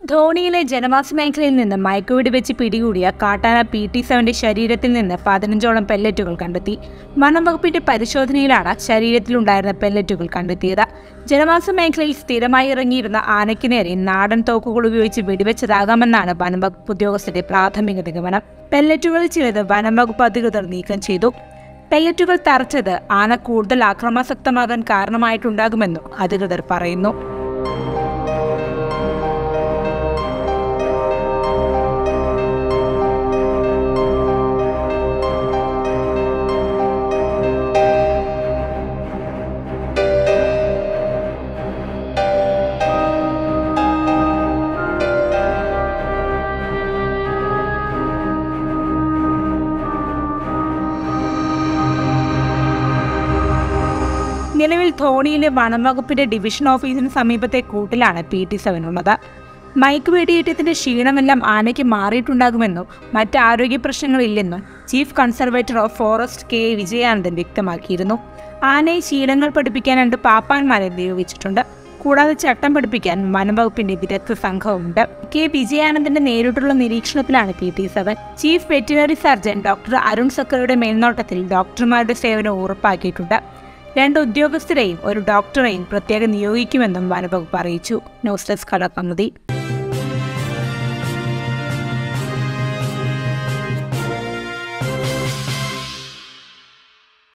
ധോണിയിലെ ജനവാസ മേഖലയിൽ നിന്ന് മയക്കുവെടി വെച്ച് പിടികൂടിയ കാട്ടാന പി ടി സെവന്റെ ശരീരത്തിൽ നിന്ന് പതിനഞ്ചോളം പെല്ലറ്റുകൾ കണ്ടെത്തി വനം വകുപ്പിന്റെ പരിശോധനയിലാണ് ശരീരത്തിലുണ്ടായിരുന്ന പെല്ലറ്റുകൾ കണ്ടെത്തിയത് ജനവാസ മേഖലയിൽ സ്ഥിരമായി ഇറങ്ങിയിരുന്ന ആനയ്ക്ക് നേരെ നാടൻ തോക്കുകൾ ഉപയോഗിച്ച് വെടിവെച്ചതാകാമെന്നാണ് വനം വകുപ്പ് ഉദ്യോഗസ്ഥരുടെ പ്രാഥമിക നിഗമനം പെല്ലറ്റുകളിൽ ചിലത് വനം വകുപ്പ് അധികൃതർ നീക്കം ചെയ്തു പെല്ലറ്റുകൾ തറച്ചത് ആന കൂടുതൽ ആക്രമാസക്തമാകാൻ കാരണമായിട്ടുണ്ടാകുമെന്നും അധികൃതർ പറയുന്നു നിലവിൽ ധോണിയിലെ വനം വകുപ്പിന്റെ ഡിവിഷൻ ഓഫീസിന് സമീപത്തെ കൂട്ടിലാണ് പി ടി സെവൻ ഉള്ളത് മയക്ക് വെടിയേറ്റത്തിന്റെ ക്ഷീണമെല്ലാം ആനയ്ക്ക് മാറിയിട്ടുണ്ടാകുമെന്നും മറ്റ് ആരോഗ്യ പ്രശ്നങ്ങളില്ലെന്നും chief conservator of forest K Vijayanandan വ്യക്തമാക്കിയിരുന്നു ആനയെ ശീലങ്ങൾ പഠിപ്പിക്കാൻ രണ്ട് പാപ്പാന്മാരെ നിയോഗിച്ചിട്ടുണ്ട് കൂടാതെ ചട്ടം പഠിപ്പിക്കാൻ വനംവകുപ്പിന്റെ വിദഗ്ധ സംഘവുമുണ്ട് കെ വിജയാനന്ദന്റെ നേരിട്ടുള്ള നിരീക്ഷണത്തിലാണ് P T seven chief veterinary surgeon doctor Arun സക്കറുടെ മേൽനോട്ടത്തിൽ ഡോക്ടർമാരുടെ സേവനം ഉറപ്പാക്കിയിട്ടുണ്ട് രണ്ട് ഉദ്യോഗസ്ഥരെയും ഒരു ഡോക്ടറെയും പ്രത്യേകം നിയോഗിക്കുമെന്നും വനവകുപ്പ് അറിയിച്ചു ന്യൂസ് ഡെസ്ക് കടക്കമ്മതി